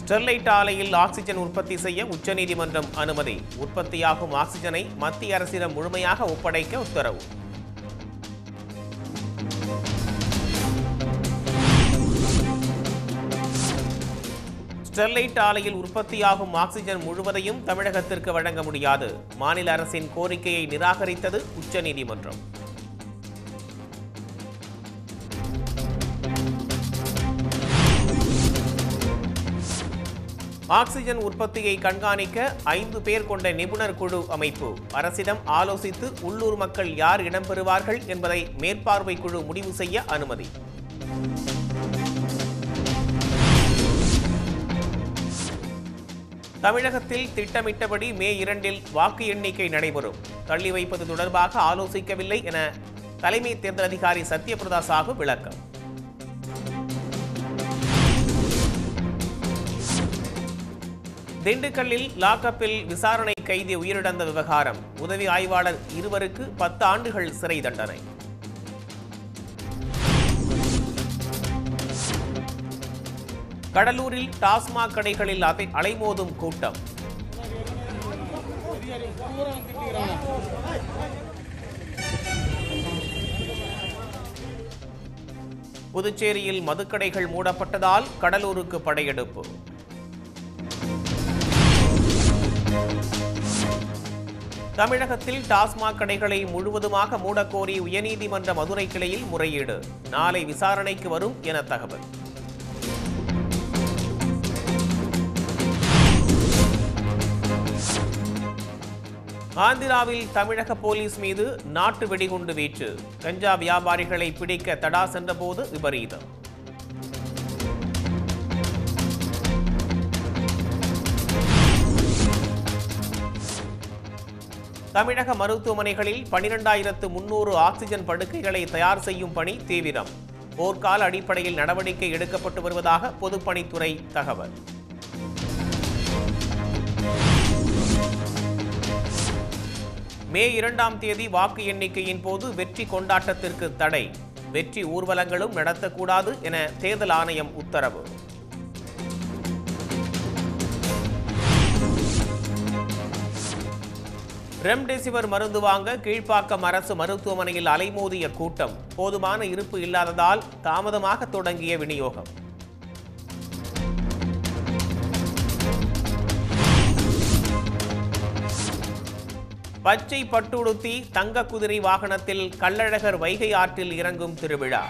Sterlite ஆலையில் oxygen உற்பத்தி செய்ய உச்சநீதிமன்றம் அனுமதி உற்பத்தியாகும் ஆக்சிஜனை மத்திய அரசிடம் முழுமையாக ஒப்படைக்க உத்தரவு ஸ்டெர்லைட் ஆலையில் உற்பத்தியாகும் ஆக்சிஜன் முழுவதையும் தமிழகத்திற்கு வழங்க முடியாது மாநில அரசின் கோரிக்கையை நிராகரித்தது உச்சநீதிமன்றம் ஆக்சிஜன் உற்பத்தியை கண்காணிக்க ஐந்து பேர் கொண்ட நிபுணர் குழு அமைப்பு அரசிடம் ஆலோசித்து உள்ளூர் மக்கள் யார் இடம்பெறுவார்கள் என்பதை மேற்பார்வை குழு முடிவு செய்ய அனுமதி தமிழகத்தில் திட்டமிட்டபடி மே இரண்டில் வாக்கு எண்ணிக்கை நடைபெறும் தள்ளி வைப்பது தொடர்பாக ஆலோசிக்கவில்லை என தலைமை தேர்தல் அதிகாரி சத்யபிரதா சாகு விளக்கம் திண்டுக்கல்லில் லாக்கப்பில் விசாரணை கைதி உயிரிழந்த விவகாரம் உதவி ஆய்வாளர் இருவருக்கு பத்து ஆண்டுகள் சிறை தண்டனை கடலூரில் டாஸ்மாக் கடைகளில் அலை அலைமோதும் கூட்டம் புதுச்சேரியில் மதுக்கடைகள் மூடப்பட்டதால் கடலூருக்கு படையெடுப்பு தமிழகத்தில் டாஸ்மாக் கடைகளை முழுவதுமாக மூடக்கோரி உயர்நீதிமன்ற மதுரை கிளையில் முறையீடு நாளை விசாரணைக்கு வரும் என தகவல் ஆந்திராவில் தமிழக போலீஸ் மீது நாட்டு வெடிகுண்டு வீச்சு கஞ்சா வியாபாரிகளை பிடிக்க தடா சென்றபோது விபரீதம் தமிழக மருத்துவமனைகளில் பனிரெண்டாயிரத்து முன்னூறு ஆக்சிஜன் படுக்கைகளை தயார் செய்யும் பணி தீவிரம் போர்க்கால அடிப்படையில் நடவடிக்கை எடுக்கப்பட்டு வருவதாக பொதுப்பணித்துறை தகவல் மே இரண்டாம் தேதி வாக்கு எண்ணிக்கையின் போது வெற்றி கொண்டாட்டத்திற்கு தடை வெற்றி ஊர்வலங்களும் நடத்தக்கூடாது என தேர்தல் ஆணையம் உத்தரவு ரெம்டெசிவிர் மருந்து வாங்க கீழ்ப்பாக்கம் அரசு மருத்துவமனையில் அலைமோதிய கூட்டம் போதுமான இருப்பு இல்லாததால் தாமதமாக தொடங்கிய விநியோகம் பச்சை பட்டுடுத்தி தங்க குதிரை வாகனத்தில் கள்ளழகர் வைகை ஆற்றில் இறங்கும் திருவிழா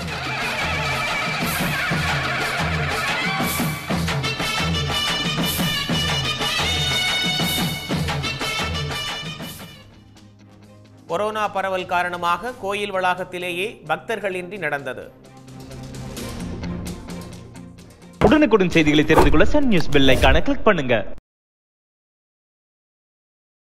கொரோனா பரவல் காரணமாக கோயில் வளாகத்திலேயே பக்தர்களின்றி நடந்தது உடனுக்குடன் செய்திகளை தெரிந்து கொள்ள சன் நியூஸ் பெல் ஐகானை கிளிக் பண்ணுங்க